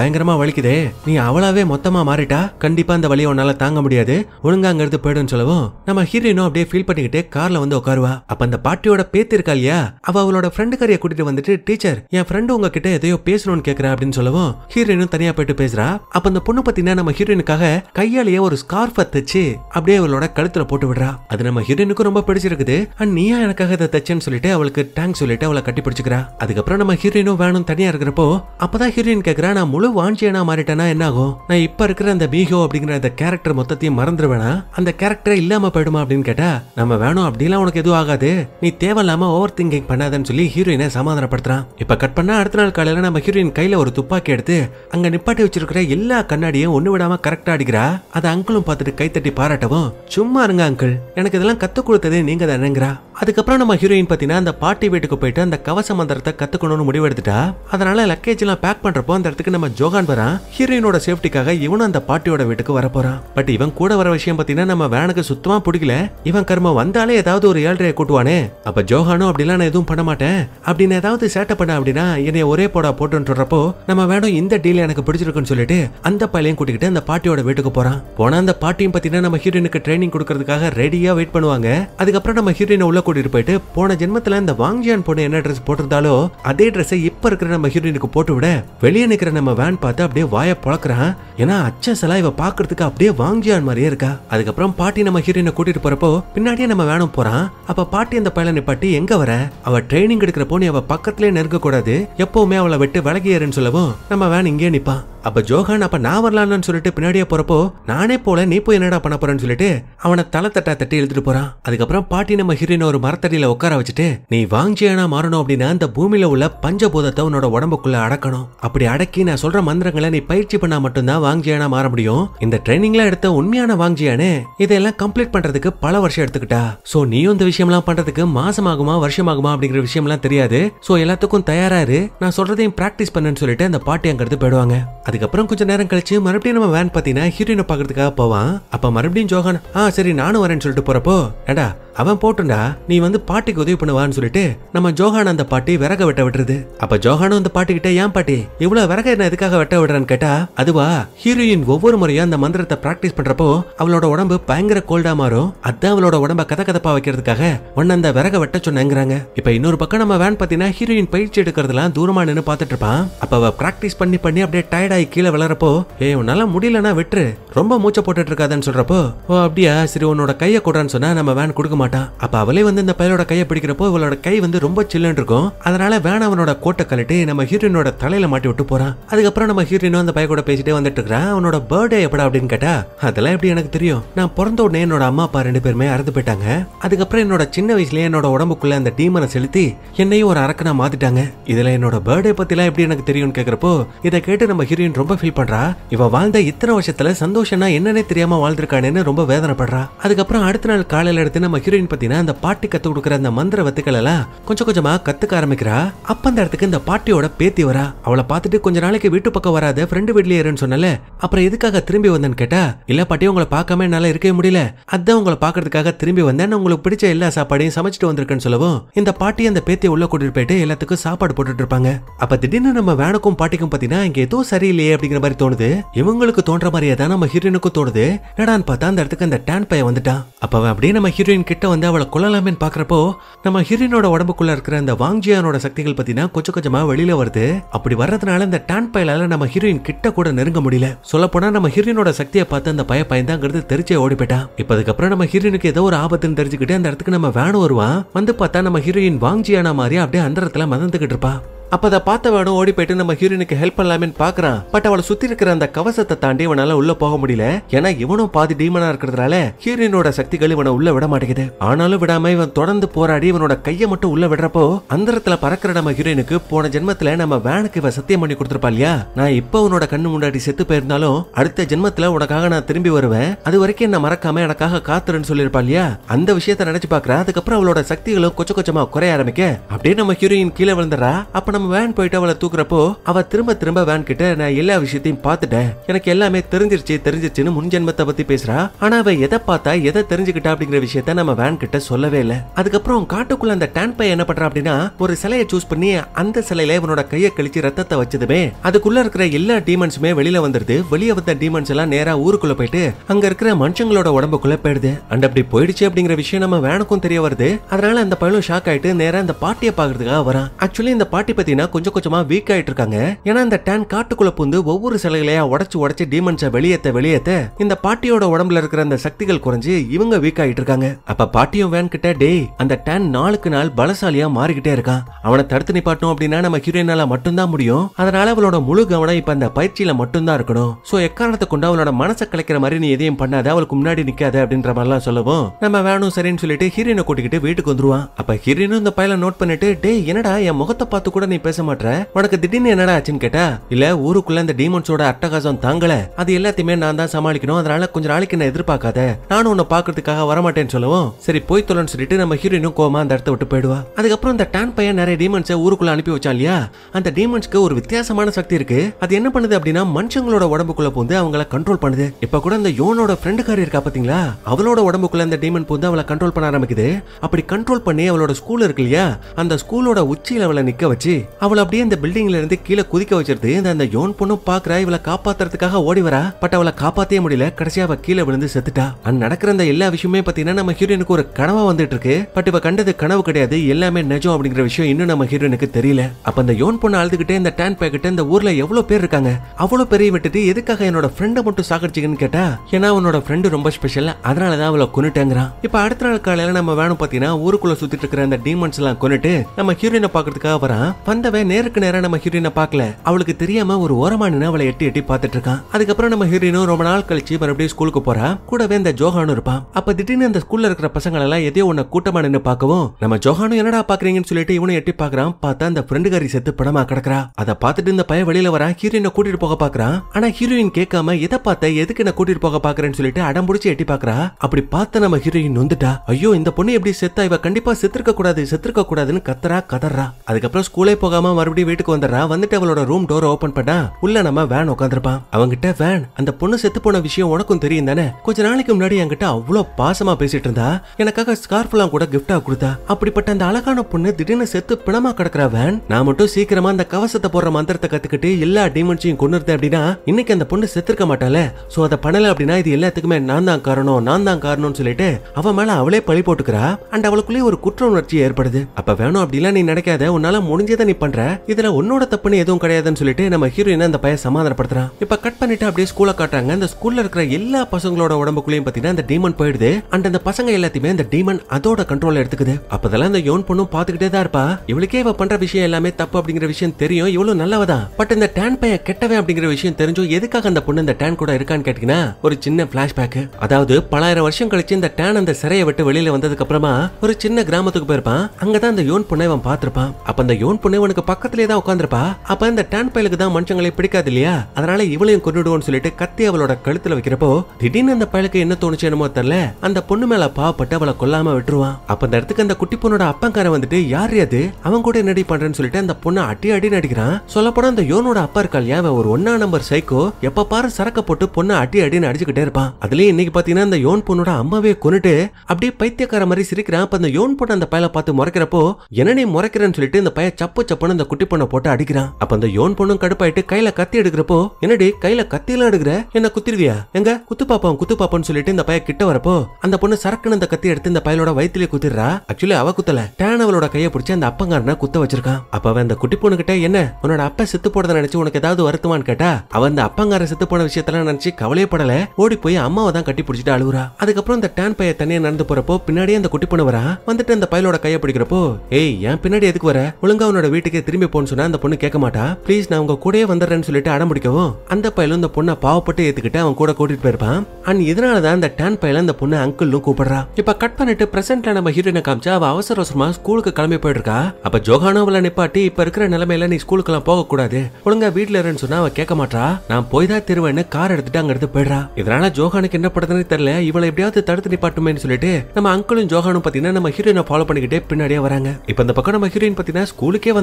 வலிக்குதே நீ அவளாவே மொத்தமா மாறிட்டா கண்டிப்பா அந்த வலியை உன்னால தாங்க முடியாது ஒழுங்கா அங்க இருந்து போயிடுன்னு சொல்லவும் நம்ம ஹீரோயினும் அப்படியே ஃபீல் பண்ணிக்கிட்டே கார்ல வந்து உட்காருவா அப்ப அந்த பாட்டியோட பேத்தி இருக்கா இல்லையா அவ அவளோட ஃப்ரெண்டு காரிய கூட்டிட்டு வந்துட்டு டீச்சர் என் ஃப்ரெண்டு உங்ககிட்ட எதையோ பேசணும்னு கேக்குறா அப்படின்னு சொல்லவும் ஹீரோயினும் தனியா போயிட்டு பேசுறா அப்ப அந்த பொண்ணு பாத்தீங்கன்னா நம்ம ஹீரோயினுக்காக கையாலேயே ஒரு ஸ்கார்ஃப தச்சு அப்படியே அவளோட கழுத்துல போட்டு விடுறா அது நம்ம ஹீரோயினுக்கு ரொம்ப பிடிச்சிருக்குது அண்ட் நீயா எனக்காக இதை தச்சேன்னு சொல்லிட்டு அவளுக்கு தேங்க்ஸ் சொல்லிட்டு அவளை கட்டி பிடிச்சிக்கிறா அதுக்கப்புறம் நம்ம ஹீரோயினும் வேணும் தனியா இருக்கிறப்போ அப்பதான் ஹீரோயின் கேக்குறா நான் முழு வாஞ்சியனா மாறிட்டேனா என்ன ஆகும் நான் இப்ப இருக்கிற அந்த பீகோ அப்படிங்கிற அந்த கேரக்டர் மொத்தத்தையும் மறந்துடுவேனா அந்த கேரக்டரே இல்லாம போயிடுமா அப்படின்னு கேட்டா நம்ம வேணும் அப்படிலாம் உனக்கு எதுவும் ஆகாது நீ தேவையில்லாம ஓவர் திங்கிங் பண்ணாதன்னு சொல்லி ஹீரோயினை சமாதானப்படுத்துறான் இப்ப கட் பண்ணா அடுத்த நாள் காலையில நம்ம ஹீரோயின் கையில ஒரு துப்பாக்கி எடுத்து அங்க நிப்பாட்டி வச்சிருக்கிற எல்லா கண்ணாடியும் ஒண்ணு விடாம கரெக்டா அடிக்கிறா அதை அங்கிளும் பார்த்துட்டு கைத்தட்டி பாராட்டவும் சும்மா இருங்க அங்கிள் எனக்கு இதெல்லாம் கத்து கொடுத்ததே நீங்க தானேங்கிறா அதுக்கப்புறம் நம்ம ஹீரோயின் பாத்தீங்கன்னா அந்த பாட்டி வீட்டுக்கு போயிட்டு அந்த கவச மந்திரத்தை கத்துக்கணும்னு முடிவெடுத்துட்டா அதனால லக்கேஜ் எல்லாம் பேக் பண்றப்போ அந்த இடத்துக்கு நம்ம ஜோகான் வரான் ஹீரோயினோட சேஃப்டிக்காக இவனும் அந்த பாட்டியோட வீட்டுக்கு வர போறான் பட் இவன் கூட வர விஷயம் பாத்தீங்கன்னா நம்ம வேனுக்கு சுத்தமா பிடிக்கல இவன் கர்ம வந்தாலே ஏதாவது ஒரு ஏழ்றைய கூட்டுவானே அப்ப ஜோகானும் அப்படிலாம் நான் எதுவும் பண்ண மாட்டேன் அப்படின்னு ஏதாவது சேட்டை பண்ண அப்படின்னா என்னைய ஒரே போடா போட்டுன்னு சொல்றப்போ நம்ம வேணும் இந்த டீல் எனக்கு பிடிச்சிருக்குன்னு சொல்லிட்டு அந்த பையனையும் கூட்டிக்கிட்டு அந்த பாட்டியோட வீட்டுக்கு போறான் போனா அந்த பாட்டியும் பாத்தீங்கன்னா நம்ம ஹீரோயினுக்கு ட்ரைனிங் கொடுக்கறதுக்காக ரெடியா வெயிட் பண்ணுவாங்க அதுக்கப்புறம் நம்ம ஹீரோயினை உள்ள கூட்டிட்டு போயிட்டு போன ஜென்மத்துல இந்த வாங்கியான் பொண்ணு என்ன ட்ரெஸ் போட்டிருந்தாலோ அதே ட்ரெஸ்ஸை இப்ப இருக்கிற நம்ம ஹீரோயினுக்கு போட்டு விட வெளியே நிக்கிற நம்ம வேன் பார்த்து அப்படியே வாய பழக்கிறான் ஏன்னா அச்சசலா இவ பாக்குறதுக்கு அப்படியே வாங்கியான் மாதிரியே இருக்கா அதுக்கப்புறம் பாட்டி நம்ம ஹீரோயினை கூட்டிட்டு போறப்போ பின்னாடியே நம்ம வேணும் போறான் அப்ப பாட்டி அந்த பையனை நிப்பாட்டி எங்க வர அவ ட்ரைனிங் எடுக்கிறப்போ நீ அவ பக்கத்துலயே நெருங்க கூடாது எப்பவுமே அவளை விட்டு விலகி ஏறுன்னு சொல்லவும் நம்ம வேன் இங்கே நிப்பான் அப்ப ஜோகான் அப்ப நான் வரலான்னு சொல்லிட்டு பின்னாடியே போறப்போ நானே போல நீ போய் என்னடா பண்ண போறேன்னு சொல்லிட்டு அவனை தலை தட்டா தட்டி இழுத்துட்டு போறான் அதுக்கப்புறம் பாட்டி நம்ம ஹீரோயின் ஒரு மரத்தடியில உட்கார வச்சுட்டு நீ வாங்கியானா மாறணும் அப்படின்னா அந்த பூமியில உள்ள பஞ்சபூதத்தை உன்னோட உடம்புக்குள்ள அடக்கணும் அப்படி அடக்கி நான் சொல்ற மந்திரங்களை நீ பயிற்சி பண்ணா மட்டும்தான் வாங்கியானா மாற முடியும் இந்த ட்ரைனிங்ல எடுத்த உண்மையான வாங்கியானே இதெல்லாம் கம்ப்ளீட் பண்றதுக்கு பல வருஷம் எடுத்துக்கிட்டா சோ நீயும் இந்த விஷயம்லாம் பண்றதுக்கு மாசமாகுமா வருஷமாகுமா அப்படிங்கிற விஷயம்லாம் தெரியாது சோ எல்லாத்துக்கும் தயாரா இரு நான் சொல்றதையும் பிராக்டிஸ் பண்ணுன்னு சொல்லிட்டு அந்த பாட்டி அங்கிருந்து போயிடுவாங்க அதுக்கப்புறம் கொஞ்ச நேரம் கழிச்சு மறுபடியும் நம்ம வேன் பாத்தீங்கன்னா ஹீரோயினை பாக்குறதுக்காக போவான் அப்ப மறுபடியும் ஜோகான் ஆ சரி நானும் வரேன்னு சொல்லிட்டு போறப்போ ஏடா அவன் போட்டுண்டா நீ வந்து பாட்டிக்கு உதவி பண்ணுவான்னு சொல்லிட்டு நம்ம ஜோகான் அந்த பாட்டி விறக வெட்ட விட்டுருது அப்ப ஜோகானும் அந்த பாட்டி கிட்ட ஏன் பாட்டி இவ்வளவு விறக என்ன எதுக்காக வெட்ட விடுறான்னு கேட்டா அதுவா ஹீரோயின் ஒவ்வொரு முறையும் அந்த மந்திரத்தை பிராக்டிஸ் பண்றப்போ அவளோட உடம்பு பயங்கர கோல்டா மாறும் அதான் அவளோட உடம்ப கத கதப்பா வைக்கிறதுக்காக உன்ன அந்த விறக வெட்ட சொன்னேங்கிறாங்க இப்ப இன்னொரு பக்கம் நம்ம வேன் பாத்தீங்கன்னா ஹீரோயின் பயிற்சி எடுக்கிறதுலாம் தூரமா நின்னு பாத்துட்டு இருப்பான் அப்ப அவ பிராக்டிஸ் பண்ணி பண்ணி அப்படியே டயர்ட் ஆகி கீழே விளறப்போ ஏ உன்னால முடியலன்னா விட்டுரு ரொம்ப மூச்சை போட்டுட்டு இருக்காதுன்னு சொல்றப்போ ஓ அப்படியா சரி உன்னோட கையை கொடுறான்னு சொன்னா நம்ம வேன் கொடுக்க மாட்டான் அப்ப அவளே வந்து இந்த பையலோட கையை பிடிக்கிறப்போ இவளோட கை வந்து ரொம்ப சில்லுன்னு இருக்கும் அதனால வேன் அவனோட கோட்டை கழட்டி நம்ம ஹீரோயினோட தலையில மாட்டி விட்டு போறான் அதுக்கப்புறம் நம்ம ஹீரோயினும் அந்த பைய கூட பேசிட்டே வந்துட்டு இருக்கிறான் அவனோட பர்த்டே எப்படா அப்படின்னு கேட்டா அதெல்லாம் எப்படி எனக்கு தெரியும் நான் பிறந்த உடனே என்னோட அம்மா அப்பா ரெண்டு பேருமே இறந்து போயிட்டாங்க அதுக்கப்புறம் என்னோட சின்ன வயசுலயே என்னோட உடம்புக்குள்ள அந்த டீமனை செலுத்தி என்னையும் ஒரு அரக்கனா மாத்திட்டாங்க இதுல என்னோட பர்த்டே பத்திலாம் எப்படி எனக்கு தெரியும்னு கேக்குறப்போ இதை கேட்டு நம்ம ஹீரோயின் ரொம்ப ஃபீல் பண்றா இவ வாழ்ந்த இத்தனை வருஷத்துல சந்தோஷம்னா என்னன்னே தெரியாம வாழ்ந்திருக்கானேன்னு ரொம்ப வேதனைப்படுறா அதுக்கப்புறம் அடுத்த நாள் காலையில எடுத்து நம்ம ஹீரோயின் பத்தினா அந்த பாட்டி கத்து கொடுக்குற அந்த மந்திர வத்துக்கள் எல்லாம் கொஞ்சம் கொஞ்சமா கத்துக்க ஆரம்பிக்கிறா அப்ப அந்த இடத்துக்கு இந்த பாட்டியோட பேத்தி வரா அவளை பார்த்துட்டு கொஞ்ச நாளைக்கு வீட்டு பக்கம் வராத ஃப்ரெண்டு வீட்லயே இருன்னு சொன்னல அப்புறம் எதுக்காக திரும்பி வந்தேன்னு கேட்டா இல்ல பாட்டி உங்களை பார்க்காம என்னால இருக்கவே முடியல அதான் உங்களை பார்க்கறதுக்காக திரும்பி வந்தேன் நான் உங்களுக்கு பிடிச்ச எல்லா சாப்பாடையும் சமைச்சிட்டு வந்திருக்கேன்னு சொல்லவும் இந்த பாட்டி அந்த பேத்தியை உள்ள கூட்டிட்டு போயிட்டு எல்லாத்துக்கும் சாப்பாடு போட்டுட்டு இருப்பாங்க அப்ப திடீர்னு நம்ம வேனுக்கும் பாட்டிக்கும் பாத்தீங்கன்னா இங்க ஏதோ சரியில்லையே அப்படிங்கிற மாதிரி தோணுது இவங்களுக்கு தோன்ற மாதிரியே தான் நம்ம ஹீரோயினுக்கும் தோணுது என்னடான்னு பார்த்தா அந்த இடத்துக்கு அந்த டேன் பையன் வந்துட்டான் அப்ப அவன் அப்படியே நம்ம ஹீரோயின் கிட்ட வந்து அவளை கொல்லலாமேன்னு பாக்குறப்போ நம்ம ஹீரோயினோட உடம்புக்குள்ள இருக்கிற அந்த வாங்ஜியானோட சக்திகள் பாத்தீங்கன்னா கொஞ்சம் கொஞ்சமா வெளியில வருது அப்படி வர்றதுனால இந்த டேன் பயலால நம்ம ஹீரோயின் கிட்ட கூட நெருங்க முடியல சொல்ல போனா நம்ம ஹீரோயினோட சக்தியை பார்த்து அந்த பய பயந்தாங்கிறது தெரிச்சே ஓடி போயிட்டான் இப்ப அதுக்கப்புறம் நம்ம ஹீரோயினுக்கு ஏதோ ஒரு ஆபத்துன்னு தெரிஞ்சுக்கிட்டு அந்த இடத்துக்கு நம்ம வேணும் வருவான் வந்து பார்த்தா நம்ம ஹீரோயின் வாங்ஜியானா மாதிரி அப்படியே அந்த இடத்துல மதந்துகிட்டு இருப்பா அப்ப அதை பார்த்த வேணும் ஓடி போயிட்டு நம்ம ஹீரோயினுக்கு ஹெல்ப் பண்ணலாமேன்னு பாக்குறான் பட் அவளை சுத்தி இருக்கிற அந்த கவசத்தை தாண்டி இவனால உள்ள போக முடியல ஏன்னா இவனும் பாதி டீமனா இருக்கிறதுனால ஹீரோயினோட சக்திகள் இவனை உள்ள விட மாட்டேங்குது ஆனாலும் விடாம இவன் தொடர்ந்து போராடி இவனோட கையை மட்டும் உள்ள விடுறப்போ அந்தரத்துல பறக்கிற நம்ம ஹீரோயினுக்கு போன ஜென்மத்துல நம்ம வேனுக்கு இவ சத்தியம் பண்ணி கொடுத்திருப்பா இல்லையா நான் இப்ப உன்னோட கண்ணு முன்னாடி செத்து போயிருந்தாலும் அடுத்த ஜென்மத்துல உனக்காக நான் திரும்பி வருவேன் அது வரைக்கும் என்ன மறக்காம எனக்காக காத்துருன்னு சொல்லியிருப்பா இல்லையா அந்த விஷயத்த நினைச்சு பாக்குறா அதுக்கப்புறம் அவளோட சக்திகளும் கொஞ்சம் கொஞ்சமா குறைய ஆரம்பிக்க அப்படியே நம்ம ஹீரோயின் கீழே விழுந்துறா அப்ப நம்ம வேன் போயிட்டு அவளை தூக்குறப்போ அவ திரும்ப திரும்ப வேன் கிட்ட நான் எல்லா விஷயத்தையும் பார்த்துட்டேன் எனக்கு எல்லாமே தெரிஞ்சிருச்சு தெரிஞ்சிருச்சுன்னு முன் ஜென்மத்தை பத்தி பேசுறா ஆனா அவ எதை பார்த்தா எதை தெரிஞ்சுக்கிட்டா அப்படிங்கிற விஷயத்த நம்ம வேன் கிட்ட சொல்லவே இல்ல அதுக்கப்புறம் காட்டுக்குள்ள அந்த டேன் பை என்ன பண்றா அப்படின்னா ஒரு சிலையை சூஸ் பண்ணி அந்த சிலையில இவனோட கையை கழிச்சு ரத்தத்தை வச்சதுமே அதுக்குள்ள இருக்கிற எல்லா டீமன்ஸுமே வெளியில வந்துருது வெளியே வந்த டீமன்ஸ் எல்லாம் நேரா ஊருக்குள்ள போயிட்டு அங்க இருக்கிற மனுஷங்களோட உடம்புக்குள்ள போயிடுது அண்ட் அப்படி போயிடுச்சு அப்படிங்கிற விஷயம் நம்ம வேனுக்கும் தெரிய வருது அதனால அந்த பையனும் ஷாக் ஆயிட்டு நேரா அந்த பாட்டியை பாக்குறதுக்காக வரான் ஆக்சுவலி இந்த பாட்டி பத்தினா கொஞ்சம் கொஞ்சமா வீக் ஆயிட்டு இருக்காங்க ஏன்னா இந்த டேன் காட்டுக்குள்ள புந்து ஒவ்வொரு சிலைகளையா உடைச்சு உடைச்சு டீமன்ஸை வெளியேத்த வெளியேத்த இந்த பாட்டியோட உடம்புல இருக்கிற அந்த சக்திகள் குறைஞ்சு இவங்க வீக் ஆயிட்டு இருக்காங்க அப்ப பாட்டியும் வேன் கிட்ட டேய் அந்த டேன் நாளுக்கு நாள் பலசாலியா மாறிக்கிட்டே இருக்கான் அவனை தடுத்து நிப்பாட்டணும் அப்படின்னா நம்ம ஹீரோயினால மட்டும்தான் முடியும் அதனால அவளோட முழு கவனம் இப்ப அந்த பயிற்சியில மட்டும்தான் இருக்கணும் சோ எக்காரணத்தை கொண்டு அவளோட மனசை கலைக்கிற மாதிரி நீ எதையும் பண்ணாத அவளுக்கு முன்னாடி நிக்காத அப்படின்ற மாதிரிலாம் சொல்லவும் நம்ம வேணும் சரின்னு சொல்லிட்டு ஹீரோயினை கூட்டிக்கிட்டு வீட்டுக்கு வந்துருவான் அப்ப ஹீரோயினும் இந்த பையல நோட் பண்ணிட்டு டேய் என்னடா என் முகத்தை பார்த்து கூட நீ பேச மாட்ற உனக்கு திடீர்னு என்னடா ஆச்சுன்னு கேட்டா இல்ல ஊருக்குள்ள இந்த டீமன்ஸோட அட்டகாசம் தாங்கல அது எல்லாத்தையுமே நான் தான் சமாளிக்கணும் அதனால கொஞ்ச நாளைக்கு என்ன எதிர்பார்க்காத நானும் உன்னை பாக்குறதுக்காக வரமாட்டேன்னு சொல்லவும் சரி போய் தொலைன்னு சொல்லிட்டு நம்ம ஹீரோயினும் கோமா அந்த இடத்த விட்டு போயிடுவா அதுக்கப்புறம் இந்த டான் பையன் நிறைய டீமன்ஸை ஊருக்குள்ள அனுப்பி வச்சான் இல்லையா அந்த டீமன்ஸ்க்கு ஒரு வித்தியாசமான சக்தி இருக்கு அது என்ன பண்ணுது அப்படின்னா மனுஷங்களோட உடம்புக்குள்ள பூந்து அவங்கள கண்ட்ரோல் பண்ணுது இப்ப கூட இந்த யோனோட ஃப்ரெண்டுக்காரி இருக்கா பாத்தீங்களா அவளோட உடம்புக்குள்ள இந்த டீமன் பூந்து அவளை கண்ட்ரோல் பண்ண ஆரம்பிக்குது அப்படி கண்ட்ரோல் பண்ணி அவளோட ஸ்கூல் இருக்கு இல்லையா அந்த ஸ்கூலோட உச்சியில அவளை நிக்க வச்சு அவளை அப்படியே இந்த பில்டிங்ல இருந்து கீழே குதிக்க வச்சிருது இந்த அந்த யோன் பொண்ணும் பாக்குறா இவளை காப்பாத்துறதுக்காக ஓடி வரா பட் அவளை காப்பாத்தவே முடியல கடைசியா அவ கீழே விழுந்து செத்துட்டா அங்க நடக்கிற அந்த எல்லா விஷயமே பாத்தீங்கன்னா நம்ம ஹீரோயினுக்கு ஒரு கனவா வந்துட்டு இருக்கு பட் இவ கண்டது கனவு கிடையாது எல்லாமே நிஜம் அப்படிங்கிற விஷயம் இன்னும் நம்ம ஹீரோயினுக்கு தெரியல அப்ப அந்த யோன் பொண்ணு அழுதுகிட்டே இந்த டேன் பேக்கிட்ட இந்த ஊர்ல எவ்வளவு பேர் இருக்காங்க அவ்வளவு பெரிய விட்டுட்டு எதுக்காக என்னோட ஃப்ரெண்டை மட்டும் சாகடிச்சிங்கன்னு கேட்டா ஏன்னா உன்னோட ஃப்ரெண்டு ரொம்ப ஸ்பெஷல் அதனாலதான் அவளை கொன்னுட்டேங்கிறான் இப்ப அடுத்த நாள் காலையில நம்ம வேணும் பாத்தீங்கன்னா ஊருக்குள்ள சுத்திட்டு இருக்கிற அந்த டீமன்ஸ் எல்லாம் கொன்னுட்டு நம்ம ஹீரோயினை பாக்குறதுக்காக வரான் வந்தவன் நேருக்கு நேரா நம்ம ஹீரோயினை பார்க்கல அவளுக்கு தெரியாம ஒரு ஓரமா நின்னு அவளை எட்டி எட்டி பார்த்துட்டு இருக்கான் அதுக்கப்புறம் நம்ம ஹீரோயினும் ரொம்ப நாள் கழிச்சு மறுபடியும் ஸ்கூலுக்கு போறா கூடவே இந்த ஜோஹானும் இருப்பான் அப்ப திடீர்னு அந்த ஸ்கூல்ல இருக்கிற பசங்க எல்லாம் எதையோ உன்னை கூட்டமா நின்னு பார்க்கவும் நம்ம ஜோஹானும் என்னடா பாக்குறீங்கன்னு சொல்லிட்டு இவனும் எட்டி பாக்குறான் பார்த்தா அந்த ஃப்ரெண்டுகாரி செத்து படமா கிடக்குறா அதை பார்த்துட்டு இந்த பையன் வெளியில வரான் ஹீரோயினை கூட்டிட்டு போக பாக்குறான் ஆனா ஹீரோயின் கேட்காம எதை பார்த்த எதுக்கு என்ன கூட்டிட்டு போக பாக்குறேன்னு சொல்லிட்டு அடம் பிடிச்சி எட்டி பாக்குறா அப்படி பார்த்த நம்ம ஹீரோயின் வந்துட்டா ஐயோ இந்த பொண்ணு எப்படி செத்தா இவ கண்டிப்பா செத்துருக்க கூடாது செத்துருக்க கூடாதுன்னு கத்தரா கதறா அதுக்கப்புறம் ஸ்கூலே போகாம மறுபடியும் வீட்டுக்கு வந்துடுறா வந்துட்டு அவளோட ரூம் டோர் ஓபன் பண்ணா உள்ள நம்ம வேன் உட்காந்துருப்பான் அவங்கிட்ட வேன் அந்த பொண்ணு செத்து போன விஷயம் உனக்கும் தெரியும் தானே கொஞ்ச நாளைக்கு முன்னாடி என்கிட்ட அவ்வளவு பாசமா பேசிட்டு இருந்தா எனக்காக ஸ்கார்ஃப் எல்லாம் கூட கிஃப்டா கொடுத்தா அப்படிப்பட்ட அந்த அழகான பொண்ணு திடீர்னு செத்து பிணமா கிடக்குற வேன் நான் மட்டும் சீக்கிரமா அந்த கவசத்தை போடுற மந்திரத்தை கத்துக்கிட்டு எல்லா டீமன்ஸையும் கொண்டு இருந்தேன் அப்படின்னா இன்னைக்கு அந்த பொண்ணு செத்துருக்க மாட்டாளே சோ அதை பண்ணல அப்படின்னா இது எல்லாத்துக்குமே நான் தான் காரணம் நான் தான் காரணம்னு சொல்லிட்டு அவ மேல அவளே பழி போட்டுக்கிறா அண்ட் அவளுக்குள்ளே ஒரு குற்ற உணர்ச்சி ஏற்படுது அப்ப வேணும் அப்படிலாம் நீ நினைக்காத உன்னால முடிஞ்சதை நீ பண்ற இதுல உன்னோட தப்புன்னு எதுவும் கிடையாதுன்னு சொல்லிட்டு நம்ம ஹீரோயின் அந்த பையன் சமாதானப்படுத்துறான் இப்ப கட் பண்ணிட்டு அப்படியே ஸ்கூல காட்டுறாங்க அந்த ஸ்கூல்ல இருக்கிற எல்லா பசங்களோட உடம்புக்குள்ளேயும் பாத்தீங்கன்னா அந்த டீமன் போயிடுது அண்ட் அந்த பசங்க எல்லாத்தையுமே அந்த டீமன் அதோட கண்ட்ரோல் எடுத்துக்குது அப்பதெல்லாம் அந்த யோன் பொண்ணும் பாத்துக்கிட்டே தான் இருப்பா இவளுக்கே இவ பண்ற விஷயம் எல்லாமே தப்பு அப்படிங்கிற விஷயம் தெரியும் இவ்வளவு நல்லவதான் பட் இந்த டேன் பையன் கெட்டவன் அப்படிங்கிற விஷயம் தெரிஞ்சும் எதுக்காக அந்த பொண்ணு இந்த டேன் கூட இருக்கான்னு கேட்டீங்கன்னா ஒரு சின்ன பிளாஷ்பேக் அதாவது பலாயிரம் வருஷம் கழிச்சு இந்த டேன் அந்த சிறையை விட்டு வெளியில வந்ததுக்கு அப்புறமா ஒரு சின்ன கிராமத்துக்கு போயிருப்பான் அங்கதான் அந்த யோன் பொண்ணை இவன் பார்த்திருப்பான் அப்ப அந்த யோன் பொண்ணு இவனுக்கு பக்கத்திலே தான் உட்காந்துருப்பா அப்ப இந்த டேன் பயலுக்கு தான் மனுஷங்களை பிடிக்காது இல்லையா அதனால இவளையும் கொண்டுடுவோம்னு சொல்லிட்டு கத்தி அவளோட கழுத்துல வைக்கிறப்போ திடீர்னு அந்த பயலுக்கு என்ன தோணுச்சு என்னமோ தெரியல அந்த பொண்ணு மேல பாவப்பட்டு அவளை கொல்லாம விட்டுருவான் அப்ப அந்த இடத்துக்கு அந்த குட்டி பொண்ணோட அப்பங்காரன் வந்துட்டு யார் அது அவன் கூட என்னடி பண்றேன்னு சொல்லிட்டு அந்த பொண்ணை அடி அடி நடிக்கிறான் சொல்ல போனா அந்த யோனோட அப்பா இருக்கா இல்லையா அவன் ஒரு ஒன்னா நம்பர் சைக்கோ எப்ப பாரு சரக்க போட்டு பொண்ணை அடி அடின்னு அடிச்சுக்கிட்டே இருப்பான் அதுலயும் இன்னைக்கு பாத்தீங்கன்னா அந்த யோன் பொண்ணோட அம்மாவே கொண்டுட்டு அப்படியே பைத்தியக்கார மாதிரி சிரிக்கிறான் அப்ப அந்த யோன் பொண்ணு அந்த பயலை பார்த்து முறைக்கிறப்போ என்ன நீ முறைக்கிறேன்னு சொல்லிட்டு இந்த பையன் சப்பு சப்புன்னு அந்த குட்டி பொண்ணை போட்டு அடிக்கிறான் அப்ப அந்த யோன் பொண்ணும் கடுப்பாயிட்டு கையில கத்தி எடுக்கிறப்போ என்னடி கையில கத்தியெல்லாம் எடுக்கிற என்ன குத்திருவியா எங்க குத்து பாப்போம் குத்து பாப்போம்னு சொல்லிட்டு இந்த பையன் கிட்ட வரப்போ அந்த பொண்ணு சரக்குன்னு அந்த கத்தி எடுத்து இந்த பயலோட வயிற்றுலயே குத்திடுறா ஆக்சுவலி அவ குத்தல டேன் அவளோட கையை பிடிச்சி அந்த அப்பங்காரனை குத்த வச்சிருக்கான் அப்ப அவன் அந்த குட்டி பொண்ணு கிட்ட என்ன உன்னோட அப்பா செத்து போறத நினைச்சு உனக்கு ஏதாவது வருத்தமான்னு கேட்டா அவன் அந்த அப்பங்கார செத்து போன விஷயத்தெல்லாம் நினைச்சு கவலையே படல ஓடி போய் அம்மாவை தான் கட்டி பிடிச்சிட்டு அழுகுறா அதுக்கப்புறம் இந்த டேன் பைய தனியா நடந்து போறப்போ பின்னாடியே அந்த குட்டி பொண்ணு வரா வந்துட்டு அந்த பயலோட கையை பிடிக்கிறப்போ ஏய் என் பின்னாடி எதுக்கு வர ஒழுங்கா உன்னோட வீட்டுக்கு திரும்பி போன்னு சொன்னா அந்த பொண்ணு கேட்க மாட்டா ப்ளீஸ் நான் உங்க கூடயே வந்துடுறேன்னு சொல்லிட்டு அடம் பிடிக்கவும் அந்த பயலும் இந்த பொண்ணை பாவப்பட்டு ஏத்துக்கிட்டு அவன் கூட கூட்டிட்டு போயிருப்பான் அண்ட் இதனாலதான் அந்த டேன் பையல இந்த பொண்ணு அங்கிள்னு கூப்பிடுறா இப்ப கட் பண்ணிட்டு பிரசன்ட்ல நம்ம ஹீரோயினை காமிச்சா அவ அவசர அவசரமா ஸ்கூலுக்கு கிளம்பி போயிட்டு இருக்கா அப்ப ஜோகானோ அவளை நிப்பாட்டி இப்ப இருக்கிற நிலைமையில நீ ஸ்கூலுக்கு எல்லாம் போக கூடாது ஒழுங்கா வீட்ல இருன்னு சொன்னா அவ கேட்க மாட்டா நான் போய் தான் திருவேன்னு கார் எடுத்துட்டு அங்க எடுத்து போயிடுறா இதனால ஜோகானுக்கு என்ன பண்றதுன்னு தெரியல இவளை எப்படியாவது தடுத்து நிப்பாட்டுமேன்னு சொல்லிட்டு நம்ம அங்கிளும் ஜோகானும் பாத்தீங்கன்னா நம்ம ஹீரோயினை ஃபாலோ பண்ணிக்கிட்டே பின்னாடியே வராங்க இப்ப இந்த பக்கம் நம்ம ஹீரோயின் பாத்தீங்கன்னா ஸ்கூலுக்கே வந்துட்டா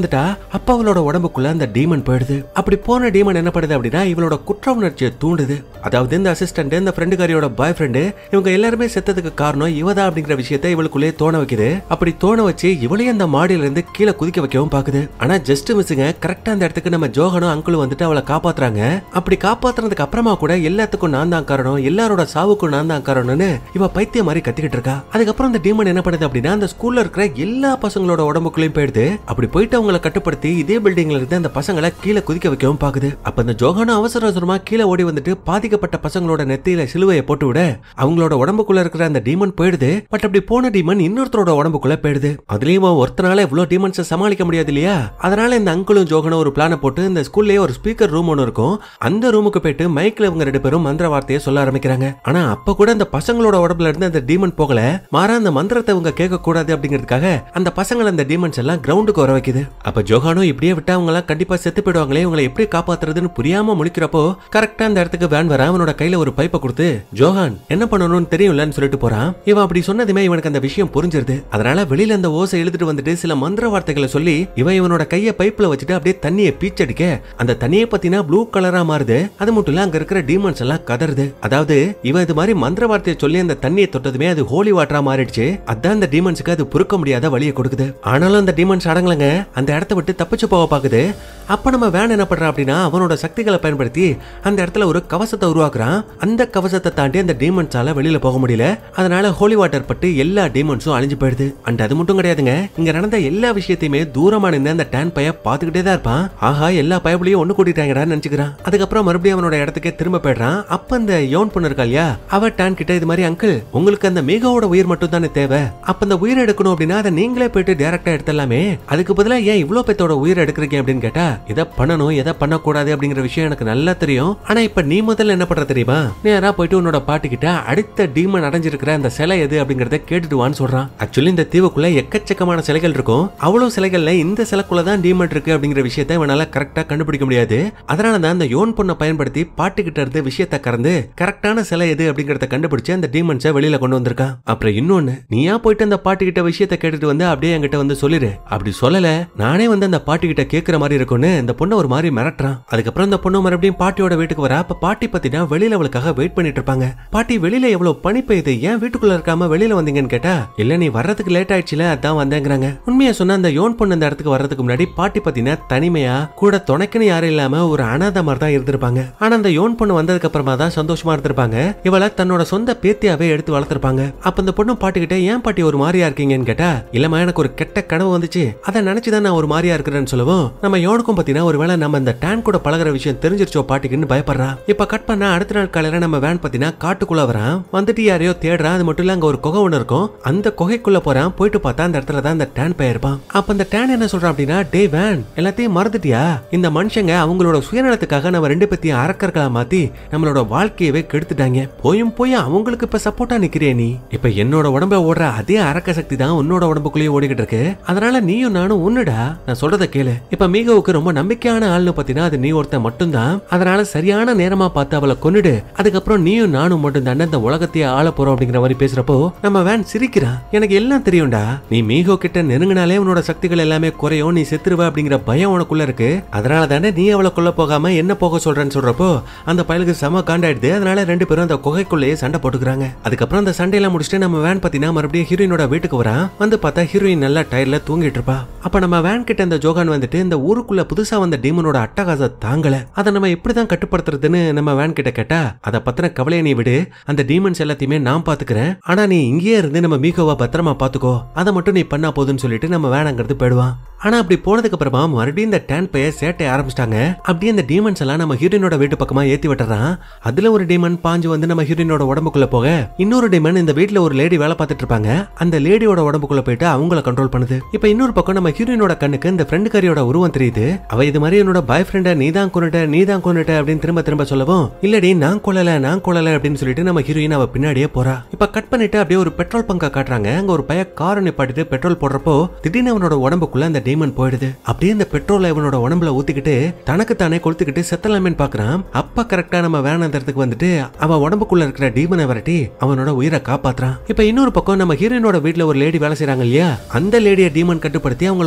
வந்துட்டா அப்ப அவளோட உடம்புக்குள்ள அந்த டீமன் போயிடுது அப்படி போன டீமன் என்ன பண்ணுது அப்படின்னா இவளோட குற்ற உணர்ச்சியை தூண்டுது அதாவது இந்த அசிஸ்டன்ட் இந்த ஃப்ரெண்டுக்காரியோட பாய் ஃப்ரெண்டு இவங்க எல்லாருமே செத்ததுக்கு காரணம் இவதா அப்படிங்கிற விஷயத்தை இவளுக்குள்ளே தோண வைக்குது அப்படி தோண வச்சு இவளையும் அந்த மாடியில இருந்து கீழே குதிக்க வைக்கவும் பாக்குது ஆனா ஜஸ்ட் மிஸ்ஸுங்க கரெக்டா அந்த இடத்துக்கு நம்ம ஜோகனும் அங்கிளும் வந்துட்டு அவளை காப்பாத்துறாங்க அப்படி காப்பாத்துறதுக்கு அப்புறமா கூட எல்லாத்துக்கும் நான் தான் காரணம் எல்லாரோட சாவுக்கும் நான் தான் காரணம்னு இவ பைத்திய மாதிரி கத்திக்கிட்டு இருக்கா அதுக்கப்புறம் அந்த டீமன் என்ன பண்ணுது அப்படின்னா அந்த ஸ்கூல்ல இருக்கிற எல்லா பசங்களோட உடம்புக்குள்ளேயும் போயிடுது அப்படி போயிட்டு அவங்கள கட்டுப்படுத்தி இதே பில்டிங்ல இருந்து அந்த பசங்களை கீழே குதிக்க வைக்கவும் பாக்குது அப்ப அந்த ஜோகானும் அவசர அவசரமா கீழே ஓடி வந்துட்டு பாதிக்கப்பட்ட பசங்களோட நெத்தியில சிலுவையை போட்டு விட அவங்களோட உடம்புக்குள்ள இருக்கிற அந்த டீமன் போயிடுது பட் அப்படி போன டீமன் இன்னொருத்தரோட உடம்புக்குள்ள போயிடுது அதுலயும் அவன் ஒருத்தனால இவ்வளவு டீமன்ஸை சமாளிக்க முடியாது இல்லையா அதனால இந்த அங்கிளும் ஜோகனும் ஒரு பிளான போட்டு இந்த ஸ்கூல்லயே ஒரு ஸ்பீக்கர் ரூம் ஒன்று இருக்கும் அந்த ரூமுக்கு போயிட்டு மைக்ல இவங்க ரெண்டு பேரும் மந்திர வார்த்தையை சொல்ல ஆரம்பிக்கிறாங்க ஆனா அப்ப கூட அந்த பசங்களோட உடம்புல இருந்து அந்த டீமன் போகல மாறா அந்த மந்திரத்தை இவங்க கேட்க கூடாது அப்படிங்கிறதுக்காக அந்த பசங்களை அந்த டீமன்ஸ் எல்லாம் கிரவுண்டுக்கு வர வைக்குது அப்ப ஜோகானும் இப்படியே விட்டா அவங்க எல்லாம் கண்டிப்பா செத்து போயிடுவாங்களே இவங்களை எப்படி காப்பாத்துறதுன்னு புரியாம முழிக்கிறப்போ கரெக்டா அந்த இடத்துக்கு வேன் வர அவனோட கையில ஒரு பைப்பை கொடுத்து ஜோஹான் என்ன பண்ணணும்னு தெரியும்லன்னு சொல்லிட்டு போறான் இவன் அப்படி சொன்னதுமே இவனுக்கு அந்த விஷயம் புரிஞ்சிருது அதனால வெளியில அந்த ஓசை எழுதிட்டு வந்துட்டு சில மந்திர வார்த்தைகளை சொல்லி இவன் இவனோட கையை பைப்ல வச்சுட்டு அப்படியே தண்ணியை பீச்சடிக்க அந்த தண்ணியை பத்தினா ப்ளூ கலரா மாறுது அது மட்டும் இல்ல அங்க இருக்கிற டீமன்ஸ் எல்லாம் கதறுது அதாவது இவன் இது மாதிரி மந்திர வார்த்தையை சொல்லி அந்த தண்ணியை தொட்டதுமே அது ஹோலி வாட்டரா மாறிடுச்சு அதான் அந்த டீமன்ஸுக்கு அது பொறுக்க முடியாத வழியை கொடுக்குது ஆனாலும் அந்த டீமன்ஸ் அடங்கலங்க அந்த இடத்த விட்டு தப்பிச்சு போக பாக்குது அப்ப நம்ம வேன் என்ன பண்றான் அப்படின்னா அவனோட சக்திகளை பயன்படுத்தி அந்த இடத்துல ஒரு கவசத்தை உருவாக்குறான் அந்த கவசத்தை தாண்டி அந்த டீமன்ஸால வெளியில போக முடியல அதனால ஹோலி வாட்டர் பட்டு எல்லா டீமன்ஸும் அழிஞ்சு போயிடுது அண்ட் அது மட்டும் கிடையாதுங்க இங்க நடந்த எல்லா விஷயத்தையுமே தூரமா நின்று அந்த டேன் பைய பாத்துக்கிட்டே தான் இருப்பான் ஆஹா எல்லா பயபுலையும் ஒண்ணு கூட்டிட்டாங்கடா நினைச்சுக்கிறான் அதுக்கப்புறம் மறுபடியும் அவனோட இடத்துக்கே திரும்ப போயிடுறான் அப்ப அந்த யோன் பொண்ணு இருக்கா இல்லையா அவ டேன் கிட்ட இது மாதிரி அங்கிள் உங்களுக்கு அந்த மேகாவோட உயிர் மட்டும் தானே தேவை அப்ப அந்த உயிர் எடுக்கணும் அப்படின்னா அதை நீங்களே போயிட்டு டேரக்டா எடுத்துடலாமே அதுக்கு பதிலா ஏன் இவ்வளவு பேத்தோட உயிர் எடுக்கிறீங்க அப்படின்னு கேட்டா இதை பண்ணணும் எதை பண்ணக்கூடாது அப்படிங்கிற விஷயம் எனக்கு நல்லா தெரியும் ஆனா இப்ப நீ முதல்ல என்ன பண்ற தெரியுமா நேரா போயிட்டு உன்னோட பாட்டு கிட்ட அடுத்த டீமன் அடைஞ்சிருக்கிற அந்த சிலை எது அப்படிங்கறத கேட்டுட்டு வான்னு சொல்றான் ஆக்சுவலி இந்த தீவுக்குள்ள எக்கச்சக்கமான சிலைகள் இருக்கும் அவ்வளவு சிலைகள்ல இந்த சிலைக்குள்ள தான் டீமன் இருக்கு அப்படிங்கிற விஷயத்தை இவனால கரெக்டா கண்டுபிடிக்க முடியாது அதனால தான் அந்த யோன் பொண்ணை பயன்படுத்தி பாட்டு கிட்ட இருந்து விஷயத்தை கறந்து கரெக்டான சிலை எது அப்படிங்கறத கண்டுபிடிச்சு அந்த டீமன்ஸை வெளியில கொண்டு வந்திருக்கான் அப்புறம் இன்னொன்னு நீயா போயிட்டு அந்த பாட்டு கிட்ட விஷயத்தை கேட்டுட்டு வந்து அப்படியே என்கிட்ட வந்து சொல்லிடு அப்படி சொல்லல நானே வந்து அந்த பாட்டு கிட்ட கேக்குற மாதிரி இருக்கும்னு இந்த பொண்ணை ஒரு மாதிரி மிரட்டுறான் அதுக்கப்புறம் இந்த பொண்ணு மறுபடியும் பாட்டியோட வீட்டுக்கு வர அப்ப பாட்டி பத்தினா வெளியில அவளுக்காக வெயிட் பண்ணிட்டு இருப்பாங்க பாட்டி வெளியில எவ்வளவு பனி பெய்யுது ஏன் வீட்டுக்குள்ள இருக்காம வெளியில வந்தீங்கன்னு கேட்டா இல்ல நீ வர்றதுக்கு லேட் ஆயிடுச்சுல அதான் வந்தேங்கிறாங்க உண்மையா சொன்னா அந்த யோன் பொண்ணு அந்த இடத்துக்கு வர்றதுக்கு முன்னாடி பாட்டி பத்தினா தனிமையா கூட துணைக்குன்னு யாரும் இல்லாம ஒரு அனாதை மாதிரி தான் இருந்திருப்பாங்க ஆனா அந்த யோன் பொண்ணு வந்ததுக்கு அப்புறமா தான் சந்தோஷமா இருந்திருப்பாங்க இவளை தன்னோட சொந்த பேத்தியாவே எடுத்து வளர்த்திருப்பாங்க அப்ப இந்த பொண்ணு பாட்டுக்கிட்ட ஏன் பாட்டி ஒரு மாதிரியா இருக்கீங்கன்னு கேட்டா இல்லம்மா எனக்கு ஒரு கெட்ட கனவு வந்துச்சு அதை நினைச்சுதான் நான் ஒரு மாதிரியா இருக்கிறேன்னு சொல்லவும் நம்ம யோனுக்கும் பாத்தீங்கன்னா ஒருவேளை நம்ம இந்த டேன் கூட பழகுற விஷயம் தெரிஞ்சிருச்சோ பாட்டிக்குன்னு பயப்படுறா இப்ப கட் பண்ணா அடுத்த நாள் காலையில நம்ம வேன் பாத்தீங்கன்னா காட்டுக்குள்ள வரான் வந்துட்டு யாரையோ தேடுறான் அது மட்டும் இல்ல அங்க ஒரு குகை ஒண்ணு இருக்கும் அந்த குகைக்குள்ள போறான் போயிட்டு பார்த்தா அந்த இடத்துல தான் அந்த டேன் பெயர்ப்பான் அப்ப அந்த டேன் என்ன சொல்றான் அப்படின்னா டே வேன் எல்லாத்தையும் மறந்துட்டியா இந்த மனுஷங்க அவங்களோட சுயநலத்துக்காக நம்ம ரெண்டு பேத்தையும் அரக்கர்களா மாத்தி நம்மளோட வாழ்க்கையவே கெடுத்துட்டாங்க போயும் போய் அவங்களுக்கு இப்ப சப்போர்ட்டா நிக்கிறிய நீ இப்ப என்னோட உடம்ப ஓடுற அதே அரக்க சக்தி தான் உன்னோட உடம்புக்குள்ளேயே ஓடிக்கிட்டு இருக்கு அதனால நீயும் நானும் ஒண்ணுடா நான் சொல்றத கேளு இப்ப மீகவுக்கு ரொம்ப நம்பிக்கையான ஆள்னு பாத்தீங்கன்னா அது நீ ஒருத்தன் மட்டும்தான் அதனால சரியான நேரமா பார்த்து அவளை கொன்னுடு அதுக்கப்புறம் நீயும் நானும் மட்டும் தானே இந்த உலகத்தையே ஆள போறோம் அப்படிங்கிற மாதிரி பேசுறப்போ நம்ம வேன் சிரிக்கிறான் எனக்கு எல்லாம் தெரியும்டா நீ மீகோ கிட்ட நெருங்கினாலே உன்னோட சக்திகள் எல்லாமே குறையும் நீ செத்துருவ அப்படிங்கிற பயம் உனக்குள்ள இருக்கு அதனால தானே நீ அவளை கொல்ல போகாம என்ன போக சொல்றேன்னு சொல்றப்போ அந்த பயலுக்கு செம காண்டாயிடுது அதனால ரெண்டு பேரும் அந்த குகைக்குள்ளேயே சண்டை போட்டுக்கிறாங்க அதுக்கப்புறம் அந்த சண்டையெல்லாம் முடிச்சுட்டு நம்ம வேன் பாத்தீங்கன்னா மறுபடியும் ஹீரோயினோட வீட்டுக்கு வரான் வந்து பார்த்தா ஹீரோயின் நல்லா டயர்ல தூங்கிட்டு இருப்பா அப்ப நம்ம வேன் கிட்ட இந்த ஜோகான் வந்துட்டு இந்த ஊருக்குள்ள புதுசா வந்த டீமனோட அட்டகாச தாங்கல அதை நம்ம எப்படிதான் கட்டுப்படுத்துறதுன்னு நம்ம வேன் கிட்ட கேட்டா அதை பத்தின கவலையை நீ விடு அந்த டீமன்ஸ் எல்லாத்தையுமே நான் பாத்துக்கிறேன் ஆனா நீ இங்கேயே இருந்து நம்ம மீகோவா பத்திரமா பாத்துக்கோ அதை மட்டும் நீ பண்ணா போதுன்னு சொல்லிட்டு நம்ம வேணாங்கிறது போயிடுவான் ஆனா அப்படி போனதுக்கு அப்புறமா மறுபடியும் இந்த டேன் பைய சேட்டை ஆரம்பிச்சிட்டாங்க அப்படியே இந்த டீமன்ஸ் எல்லாம் நம்ம ஹீரோயினோட வீட்டு பக்கமா ஏத்தி விட்டுறான் அதுல ஒரு டீமன் பாஞ்சு வந்து நம்ம ஹீரோயினோட உடம்புக்குள்ள போக இன்னொரு டீமன் இந்த வீட்ல ஒரு லேடி வேலை பார்த்துட்டு இருப்பாங்க அந்த லேடியோட உடம்புக்குள்ள போயிட்டு அவங்கள கண்ட்ரோல் பண்ணுது இப்ப இன்னொரு பக்கம் நம்ம ஹீரோயினோட கண்ணுக்கு இந்த ஃப்ரெண்டு காரியோட உருவம் தெரியுது அவ இது மாதிரி என்னோட பாய் ஃப்ரெண்ட நீ தான் கொண்டுட்ட நீ தான் கொண்டுட்ட அப்படின்னு திரும்ப திரும்ப சொல்லவும் இல்லடி நான் கொள்ளல நான் கொள்ளல அப்படின்னு சொல்லிட்டு நம்ம ஹீரோயின் அவ பின்னாடியே போறா இப்ப கட் பண்ணிட்டு அப்படியே ஒரு பெட்ரோல் பங்கா காட்டுறாங்க அங்க ஒரு பைய காரை நிப்பாட்டிட்டு பெட்ரோல் போடுறப்போ திடீர்னு அவனோட உடம்புக்குள்ள அந்த டீமன் போயிடுது அப்படியே இந்த பெட்ரோலை இவனோட உடம்புல ஊத்திக்கிட்டு தனக்கு தானே கொளுத்துக்கிட்டு செத்தலாமேன்னு பாக்குறான் அப்ப கரெக்டா நம்ம வேணாந்தரத்துக்கு வந்துட்டு அவன் உடம்புக்குள்ள இருக்கிற டீமனை விரட்டி அவனோட உயிரை காப்பாத்துறான் இப்ப இன்னொரு பக்கம் நம்ம ஹீரோயினோட வீட்ல ஒரு லேடி வேலை செய்றாங்க இல்லையா அந்த லேடியை டீமன் கட்டுப்படுத்தி அவங்கள ஒரு பெரிய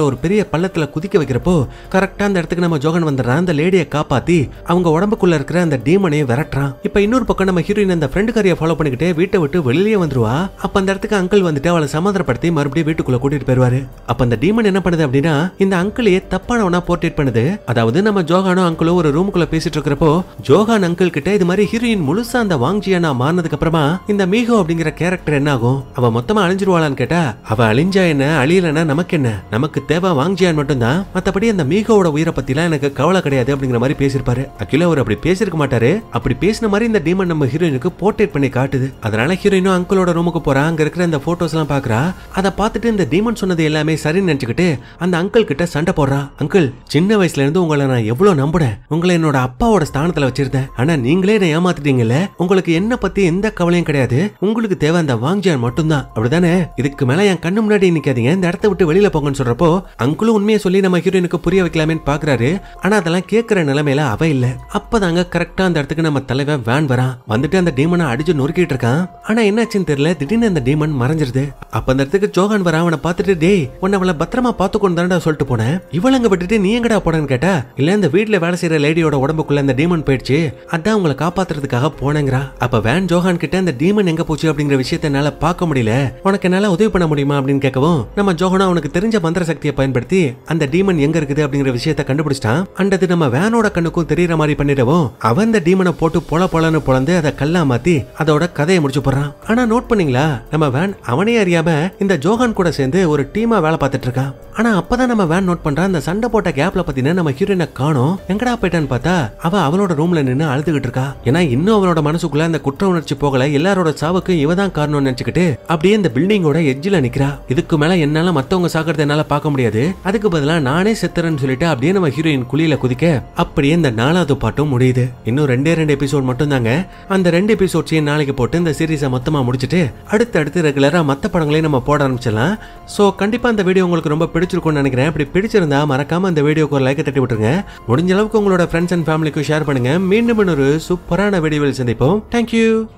பள்ளத்துல குதிக்க வைக்கிறப்போ கரெக்டா அந்த இடத்துக்கு நம்ம ஜோகன் வந்துடுறான் அந்த லேடியை காப்பாத்தி அவங்க உடம்புக்குள்ள இருக்கிற அந்த டீமனையே விரட்டுறான் இப்ப இன்னொரு பக்கம் நம்ம ஹீரோயின் அந்த ஃப்ரெண்டு காரியை ஃபாலோ பண்ணிக்கிட்டே வீட்டை விட்டு வெளியே வந்துருவா அப்ப அந்த இடத்துக்கு அங்கிள் வந்துட்டு அவளை சமாதானப்படுத்தி மறுபடியும் வீட்டுக்குள்ள கூட்டிட்டு போயிருவாரு அப்ப அந்த டீமன் என்ன பண்ணுது அப்படின்னா இந்த அங்கிளையே தப்பானவனா போர்ட்ரேட் பண்ணுது அதாவது நம்ம ஜோகானும் அங்கிளும் ஒரு ரூமுக்குள்ள பேசிட்டு இருக்கிறப்போ ஜோகான் அங்கிள் கிட்ட இது மாதிரி ஹீரோயின் முழுசா அந்த வாங்ஜியானா மாறினதுக்கு அப்புறமா இந்த மீகோ அப்படிங்கிற கேரக்டர் என்ன ஆகும் அவ மொத்தமா அழிஞ்சிருவாளான்னு கேட்டா அவ அழிஞ்சா என்ன அழியலன்னா நமக்கு என்ன நமக்கு தேவை வாங்ஜியான் மட்டும்தான் மத்தபடி அந்த மீகோவோட உயிரை பத்திலாம் எனக்கு கவலை கிடையாது அப்படிங்கிற மாதிரி பேசியிருப்பாரு ஆக்சுவலா அவர் அப்படி பேசியிருக்க மாட்டாரு அப்படி பேசின மாதிரி இந்த டீமன் நம்ம ஹீரோயினுக்கு போர்ட்ரேட் பண்ணி காட்டுது அதனால ஹீரோயினும் அங்கிளோட ரூமுக்கு போறா அங்க இருக்கிற அந்த போட்டோஸ் எல்லாம் பாக்குறா அதை பார்த்துட்டு இந்த டீமன் சொன்னது எல்லாமே சரின்னு நினைச்சுக்கிட்டு அந்த அங்கிள் கிட்ட சண்டை போடுறா அங்கிள் சின்ன வயசுல இருந்து உங்களை நான் எவ்வளவு நம்புனேன் உங்களை என்னோட அப்பாவோட ஸ்தானத்துல வச்சிருந்தேன் ஆனா நீங்களே என்ன ஏமாத்திட்டீங்கல்ல உங்களுக்கு என்ன பத்தி எந்த கவலையும் கிடையாது உங்களுக்கு தேவை அந்த வாங்ஜான் மட்டும்தான் அப்படிதானே இதுக்கு மேல என் கண்ணு முன்னாடி நிக்காதீங்க இந்த இடத்த விட்டு வெளியில போங்கன்னு சொல்றப்போ அங்கிளும் உண்மையை சொல்லி நம்ம ஹீரோயினுக்கு புரிய வைக்கலாமேன்னு பாக்குறாரு ஆனா அதெல்லாம் கேட்கிற நிலைமையில அவ இல்ல அப்பதாங்க கரெக்டா அந்த இடத்துக்கு நம்ம தலைவன் வேன் வரான் வந்துட்டு அந்த டீமனை அடிச்சு நொறுக்கிட்டு இருக்கான் ஆனா என்னாச்சுன்னு தெரியல திடீர்னு அந்த டீமன் மறைஞ்சிருது அப்ப அந்த இடத்துக்கு ஜோகான் வரான் அவனை பார்த்துட்டு டேய் உன்னை அவளை பத்திரமா பாத்துக்கொண்டு தானடா சொல்லிட்டு போனேன் இவளங்க விட்டுட்டு நீ எங்கடா போனேன்னு கேட்டா இல்ல இந்த வீட்ல வேலை செய்யற லேடியோட உடம்புக்குள்ள இந்த டீமன் போயிடுச்சு அதான் உங்களை காப்பாத்துறதுக்காக போனேங்கிறா அப்ப வேன் ஜோஹான் கிட்ட இந்த டீமன் எங்க போச்சு அப்படிங்கிற விஷயத்த என்னால பார்க்க முடியல உனக்கு என்னால உதவி பண்ண முடியுமா அப்படின்னு கேட்கவும் நம்ம ஜோஹனா அவனுக்கு தெரிஞ்ச மந்திர சக்தியை பயன்படுத்தி அந்த டீமன் எங்க இருக்குது அப்படிங்கிற விஷயத்த கண்டுபிடிச்சிட்டான் அண்ட் அது நம்ம வேனோட கண்ணுக்கும் தெரியற மாதிரி பண்ணிடவும் அவன் இந்த டீமனை போட்டு பொல பொலன்னு பொழந்து அதை கல்லா மாத்தி அதோட கதையை முடிச்சு போடுறான் ஆனா நோட் பண்ணீங்களா நம்ம வேன் அவனே அறியாம இந்த ஜோஹான் கூட சேர்ந்து ஒரு டீமா வேலை பார்த்துட்டு இருக்கான் ஆனா அப்பதான் நம்ம வேன் நோட் பண்றான் அந்த சண்டை போட்ட கேப்ல பாத்தீங்கன்னா நம்ம ஹீரோயினை காணோம் எங்கடா போயிட்டான்னு பார்த்தா அவ அவனோட ரூம்ல நின்னு அழுதுகிட்டு இருக்கா ஏன்னா இன்னும் அவனோட மனசுக்குள்ள அந்த குற்ற உணர்ச்சி போகல எல்லாரோட சாவுக்கு இவ தான் காரணம்னு நினைச்சுக்கிட்டு அப்படியே இந்த பில்டிங்கோட எட்ஜில் நிக்கிறா இதுக்கு மேல என்னால மத்தவங்க சாகிறத என்னால பார்க்க முடியாது அதுக்கு பதிலா நானே செத்துறேன்னு சொல்லிட்டு அப்படியே நம்ம ஹீரோயின் குழியில குதிக்க அப்படியே இந்த நாலாவது பாட்டும் முடியுது இன்னும் ரெண்டே ரெண்டு எபிசோட் மட்டும் தாங்க அந்த ரெண்டு எபிசோட்ஸையும் நாளைக்கு போட்டு இந்த சீரீஸை மொத்தமா முடிச்சிட்டு அடுத்து அடுத்து ரெகுலரா மத்த படங்களையும் நம்ம போட ஆரம்பிச்சிடலாம் சோ கண்டிப்பா இந்த வீடியோ உங்களுக்கு ரொம்ப பிடிச்சிருக்கும்னு நினைக்கிறேன் அப்படி பிடிச்சிருந்தா மறக்காம இந்த வீடியோக்கு ஒரு லைக் தட்டி விட்டுருங்க முடிஞ்ச அளவுக்கு உங்களோட ஃப்ரெண்ட்ஸ் அண்ட் ஃபேமிலிக்கும் ஷேர் பண்ணுங்க மீண்டும் இன்னொரு சூப்பரான வீடியோவில் சந்திப்போம் தேங்க்யூ